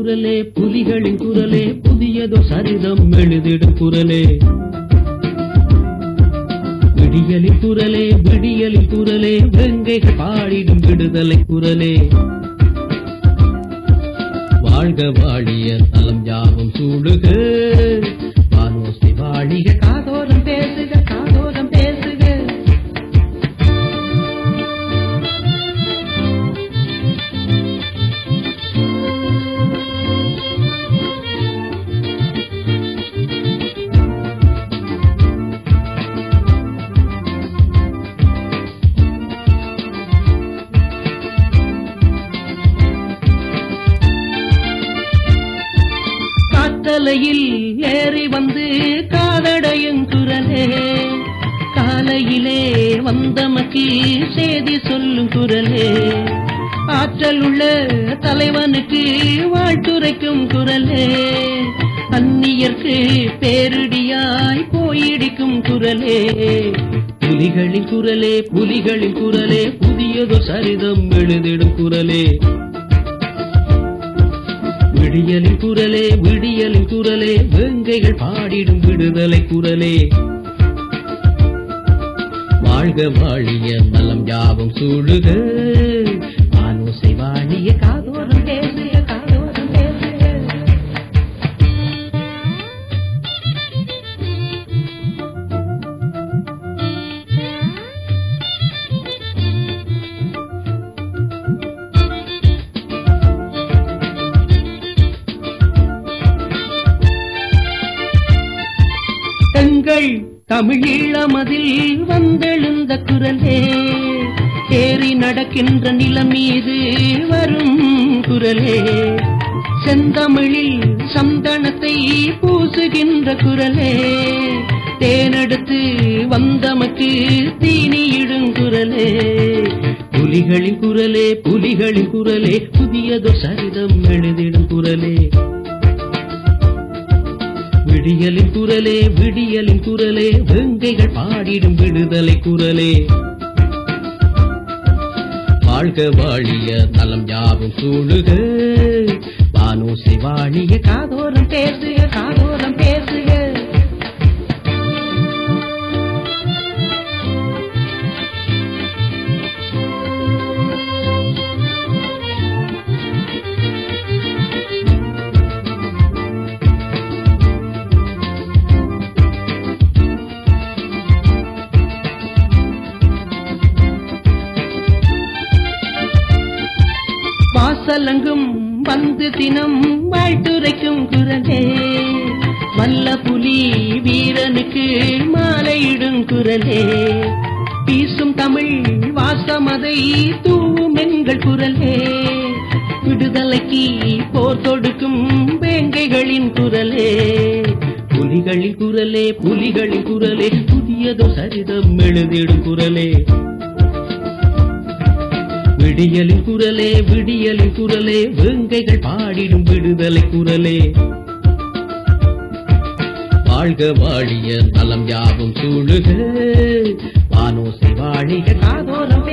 குரலே புலிகளின் குரலே புதியதோ சரிதம் எழுதிடும் குரலே விடியலின் குரலே விடியலின் குரலே வெங்கைகள் பாடிடும் விடுதலை குரலே வாழ்க வாழிய தலம் யாவும் சூடுக வானோசி வாழிக காதோரம் பேசுக காதோரம் பேசுக காத்தலையில் ஏறி வந்து காதடையும் குரலே காலையிலே வந்தமக்கு செய்தி சொல்லும் குரலே ஆற்றல் உள்ள தலைவனுக்கு வாழ்த்துரைக்கும் குரலே அந்நியர்க்கு பேரிடியாய் போயிடிக்கும் குரலே புலிகளின் குரலே புலிகளின் குரலே புதியதோ சரிதம் எழுதிடும் குரலே விடியலின் குரலே விடியலின் குரலே வெங்கைகள் பாடிடும் விடுதலை குரலே வாழ்க வாழிய நலம் யாவும் சூழுக ஆனோசை வாழிய காதோரம் பேசுக காதோரம் பேசுக எங்கள் தமிழீழமதில் வந்தெழுந்த குரலே ஏறி நடக்கின்ற நிலம் மீது வரும் குரலே செந்தமிழில் சந்தனத்தை பூசுகின்ற குரலே தேனெடுத்து வந்தமக்கு தீனியிடும் குரலே புலிகளின் குரலே புலிகளின் குரலே புதியதோ சரிதம் எழுதிடும் குரலே விடியலின் குரலே விடியலின் குரலே வெங்கைகள் பாடிடும் விடுதலை குரலே வாழ்க வாழிய நலம் யாவும் சூழுக வானோசை வாழிய காதோரம் பேசுக காதோரம் பேசுக வாசலங்கும் வந்து தினம் வாழ்த்துரைக்கும் குரலே வல்ல புலி வீரனுக்கு மாலையிடும் குரலே வீசும் தமிழ் வாசமதை தூவும் எங்கள் குரலே விடுதலைக்கு போர் தொடுக்கும் வேங்கைகளின் குரலே புலிகளின் குரலே புலிகளின் குரலே புதியதோ சரிதம் எழுதிடும் குரலே விடியலின் குரலே விடியலின் குரலே வெங்கைகள் பாடிடும் விடுதலை குரலே வாழ்க வாழிய நலம் யாவும் சூழுக வானோசை வாழிக காதோரம்